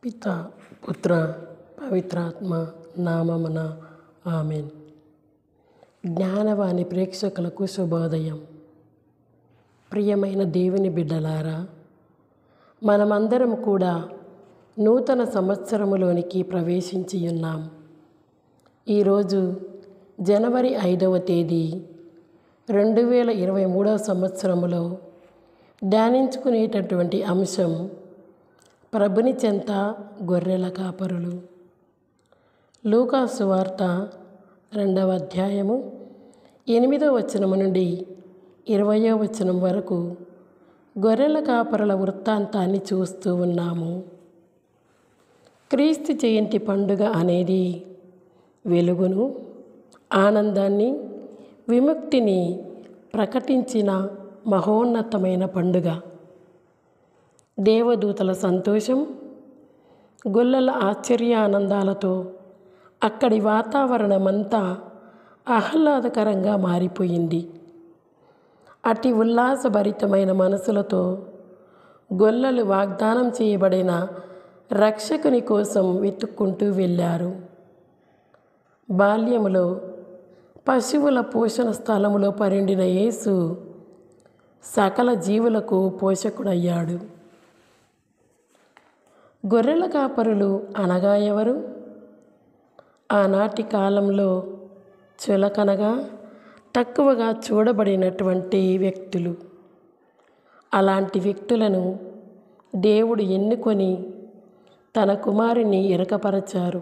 పిత పుత్ర పవిత్రాత్మ నామమున ఆమెన్ జ్ఞానవాణి ప్రేక్షకులకు శుభోదయం ప్రియమైన దేవుని బిడ్డలారా మనమందరం కూడా నూతన సంవత్సరములోనికి ప్రవేశించి ఉన్నాం ఈరోజు జనవరి ఐదవ తేదీ రెండు వేల ఇరవై మూడవ సంవత్సరములో ధ్యానించుకునేటటువంటి అంశం ప్రభుని చెంత గొర్రెల కాపరులు లూకాసు వార్త రెండవ అధ్యాయము ఎనిమిదవ వచనము నుండి ఇరవయో వచనం వరకు గొర్రెల కాపరుల వృత్తాంతాన్ని చూస్తూ ఉన్నాము క్రీస్తు జయంతి పండుగ అనేది వెలుగును ఆనందాన్ని విముక్తిని ప్రకటించిన మహోన్నతమైన పండుగ దేవదూతల సంతోషం గొల్లల ఆశ్చర్యానందాలతో అక్కడి వాతావరణమంతా ఆహ్లాదకరంగా మారిపోయింది అతి ఉల్లాసభరితమైన మనసులతో గొల్లలు వాగ్దానం చేయబడిన రక్షకుని కోసం వెతుక్కుంటూ వెళ్ళారు బాల్యములో పశువుల పోషణ స్థలములో పరిండిన యేసు సకల జీవులకు పోషకుడయ్యాడు గొర్రెల కాపరులు అనగా ఎవరు ఆనాటి కాలంలో చులకనగా తక్కువగా చూడబడినటువంటి వ్యక్తులు అలాంటి వ్యక్తులను దేవుడు ఎన్నుకొని తన కుమారుని ఎరకపరచారు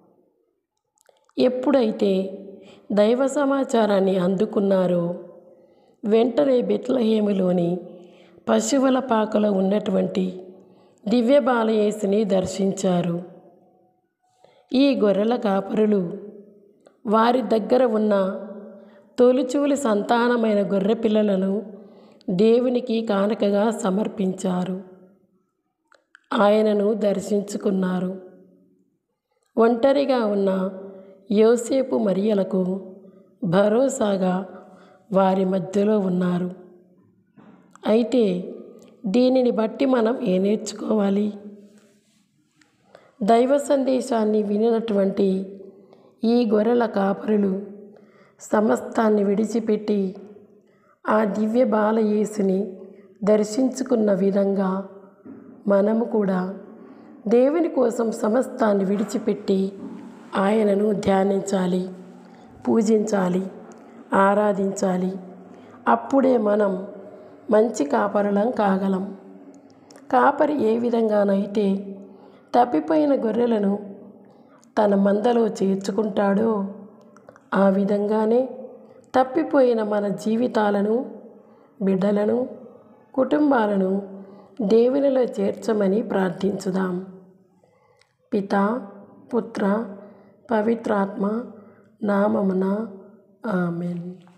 ఎప్పుడైతే దైవ సమాచారాన్ని అందుకున్నారో వెంటనే బెత్లహేములోని పశువుల పాకలో ఉన్నటువంటి దివ్య బాలయేసుని దర్శించారు ఈ గొర్రెల కాపరులు వారి దగ్గర ఉన్న తొలిచూలి సంతానమైన గొర్రె పిల్లలను దేవునికి కానుకగా సమర్పించారు ఆయనను దర్శించుకున్నారు ఒంటరిగా ఉన్న యోసేపు మరియలకు భరోసాగా వారి మధ్యలో ఉన్నారు అయితే దీనిని బట్టి మనం ఏ నేర్చుకోవాలి దైవ సందేశాన్ని వినినటువంటి ఈ గొర్రెల కాపరులు సమస్తాన్ని విడిచిపెట్టి ఆ దివ్య బాలయేసుని దర్శించుకున్న విధంగా మనము కూడా దేవుని కోసం సమస్తాన్ని విడిచిపెట్టి ఆయనను ధ్యానించాలి పూజించాలి ఆరాధించాలి అప్పుడే మనం మంచి కాపరులం కాగలం కాపరి ఏ విధంగానైతే తప్పిపోయిన గొర్రెలను తన మందలో చేర్చుకుంటాడో ఆ విధంగానే తప్పిపోయిన మన జీవితాలను బిడ్డలను కుటుంబాలను దేవునిలో చేర్చమని ప్రార్థించుదాం పిత పుత్ర పవిత్రాత్మ నామమున ఆమెన్